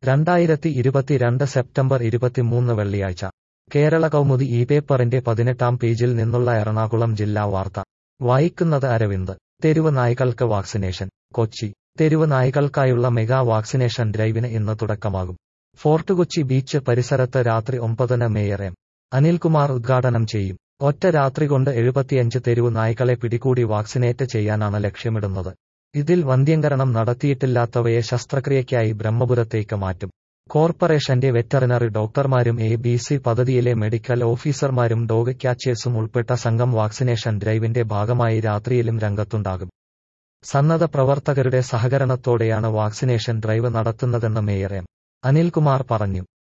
രണ്ടായിരത്തി ഇരുപത്തിരണ്ട് സെപ്റ്റംബർ ഇരുപത്തിമൂന്ന് വെള്ളിയാഴ്ച കേരള കൗമുദി ഈ പേപ്പറിന്റെ പതിനെട്ടാം പേജിൽ നിന്നുള്ള എറണാകുളം ജില്ലാ വാർത്ത വായിക്കുന്നത് അരവിന്ദ് തെരുവ് നായ്ക്കൾക്ക് വാക്സിനേഷൻ കൊച്ചി തെരുവ് നായ്ക്കൾക്കായുള്ള മെഗാ വാക്സിനേഷൻ ഡ്രൈവിന് ഇന്ന് തുടക്കമാകും ഫോർട്ട് കൊച്ചി ബീച്ച് പരിസരത്ത് രാത്രി ഒമ്പതിന് മേയർ എം അനിൽകുമാർ ഉദ്ഘാടനം ചെയ്യും ഒറ്റ രാത്രി കൊണ്ട് എഴുപത്തിയഞ്ച് തെരുവ് നായ്ക്കളെ പിടികൂടി വാക്സിനേറ്റ് ചെയ്യാനാണ് ലക്ഷ്യമിടുന്നത് ഇതിൽ വന്ധ്യംകരണം നടത്തിയിട്ടില്ലാത്തവയെ ശസ്ത്രക്രിയയ്ക്കായി ബ്രഹ്മപുരത്തേക്ക് മാറ്റും കോർപ്പറേഷന്റെ വെറ്ററിനറി ഡോക്ടർമാരും എ ബി സി പദ്ധതിയിലെ മെഡിക്കൽ ഓഫീസർമാരും ഡോഗ് ക്യാച്ചേഴ്സും ഉൾപ്പെട്ട സംഘം വാക്സിനേഷൻ ഡ്രൈവിന്റെ ഭാഗമായി രാത്രിയിലും രംഗത്തുണ്ടാകും സന്നദ്ധ പ്രവർത്തകരുടെ സഹകരണത്തോടെയാണ് വാക്സിനേഷൻ ഡ്രൈവ് നടത്തുന്നതെന്ന് മേയർ എം അനിൽകുമാർ പറഞ്ഞു